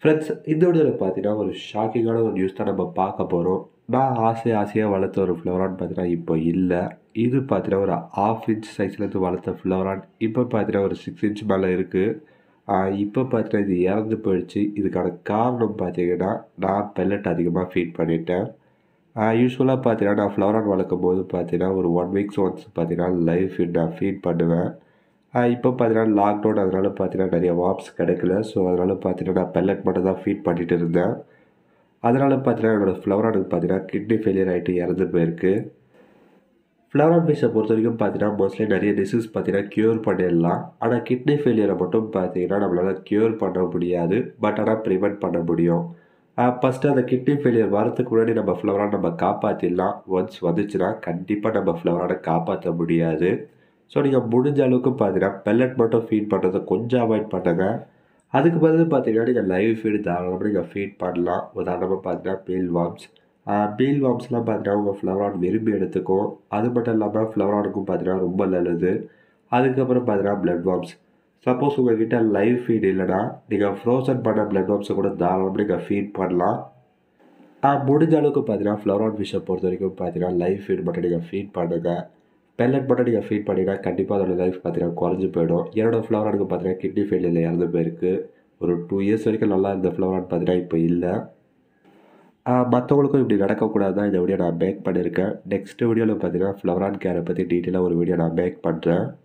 friends இந்த வீடியோவில் பார்த்தீங்கன்னா ஒரு ஷாக்கிங்கான ஒரு நியூஸ் தான் நம்ம பார்க்க போகிறோம் நான் ஆசை ஆசையாக வளர்த்த ஒரு ஃப்ளவரான் பார்த்தீங்கன்னா இப்போ இல்லை இது பார்த்தீங்கன்னா ஒரு ஆஃப் இன்ச் சைஸ்லேருந்து வளர்த்த ஃப்ளவரான் இப்போ பார்த்தீங்கன்னா ஒரு சிக்ஸ் இன்ச் மேலே இருக்குது இப்போ பார்த்தீங்கன்னா இது இறந்து போயிடுச்சு இதுக்கான காரணம் பார்த்தீங்கன்னா நான் பெல்லட் அதிகமாக ஃபீட் பண்ணிட்டேன் யூஸ்வலாக பார்த்தீங்கன்னா நான் ஃப்ளவரான் வளர்க்கும் போது பார்த்தீங்கன்னா ஒரு ஒன் வீக்ஸ் ஒன்ஸ் பார்த்தீங்கன்னா லைவ் ஃபீட் நான் ஃபீட் பண்ணுவேன் இப்போ பார்த்தீங்கன்னா லாக்டவுன் அதனால் பார்த்தீங்கன்னா நிறைய வாப்ஸ் கிடைக்கல ஸோ அதனால் பார்த்தீங்கன்னா நான் பெல்லட் மட்டும் தான் ஃபீட் பண்ணிட்டு இருந்தேன் அதனால் பார்த்தீங்கன்னா என்னோடய ஃப்ளவரானுக்கு பார்த்தீங்கன்னா கிட்னி ஃபெயிலியர் ஆகிட்டு இறந்து போயிருக்கு ஃப்ளவரான் ஃபிஷ்ஷை பொறுத்த வரைக்கும் பார்த்தீங்கன்னா மோஸ்ட்லி நிறைய டிசீஸ் பார்த்தீங்கன்னா க்யூர் பண்ணிடலாம் ஆனால் கிட்னி ஃபெயிலியரை மட்டும் பார்த்தீங்கன்னா நம்மளால் க்யூர் பண்ண முடியாது பட் ஆனால் ப்ரிவெண்ட் பண்ண முடியும் ஃபஸ்ட்டு அந்த கிட்னி ஃபெயிலியர் வரதுக்கு முன்னாடி நம்ம ஃப்ளவரான் நம்ம காப்பாற்றிடலாம் ஒன்ஸ் வந்துச்சுன்னா கண்டிப்பாக நம்ம ஃப்ளவரானை காப்பாற்ற முடியாது ஸோ நீங்கள் முடிஞ்ச அளவுக்கு பார்த்தீங்கன்னா பெல்லட் மட்டும் ஃபீட் பண்ணுறதை கொஞ்சம் அவாய்ட் பண்ணுங்க அதுக்கு பதில் பார்த்தீங்கன்னா நீங்கள் லைவ் ஃபீடு தாராளமாக நீங்கள் ஃபீட் பண்ணலாம் உதாரணமாக பார்த்தீங்கன்னா மீல் வார்ம்ஸ் மீல் வார்ம்ஸ்லாம் பார்த்தீங்கன்னா உங்கள் ஃப்ளவரான் விரும்பி எடுத்துக்கும் அது மட்டும் இல்லாமல் ஃப்ளவரானுக்கும் பார்த்தீங்கன்னா ரொம்ப நல்லது அதுக்கப்புறம் பார்த்தீங்கன்னா பிளட் வார்ம்ஸ் சப்போஸ் உங்கள் கிட்ட லைவ் ஃபீட் இல்லைனா நீங்கள் ஃப்ரோசன் பண்ண பிளட் வார்ம்ஸை கூட தாராளமாக நீங்கள் ஃபீட் பண்ணலாம் முடிஞ்ச அளவுக்கு பார்த்தீங்கன்னா ஃப்ளவரான் ஃபிஷ்ஷை பொறுத்த வரைக்கும் பார்த்தீங்கன்னா லைவ் ஃபீட் மட்டும் நீங்கள் ஃபீட் பண்ணுங்கள் பெல்லட் மட்டும் நீங்கள் ஃபீட் பண்ணிங்கன்னா கண்டிப்பாக அதோட லைஃப் பார்த்தீங்கன்னா குறைஞ்சி போயிடும் என்னோட ஃப்ளவரானுக்கு பார்த்தீங்கன்னா கிட்னி ஃபெயிலியர் இறந்து போயிருக்கு ஒரு டூ இயர்ஸ் வரைக்கும் நல்லா இருந்த ஃப்ளவரான் பார்த்தீங்கன்னா இப்போ இல்லை மற்றவங்களுக்கும் இப்படி நடக்கக்கூடாது தான் இந்த வீடியோ நான் மேக் பண்ணியிருக்கேன் நெக்ஸ்ட் வீடியோவில் பார்த்தீங்கன்னா ஃப்ளவரான் கேரை பற்றி டீட்டெயிலாக ஒரு வீடியோ நான் மேக் பண்ணுறேன்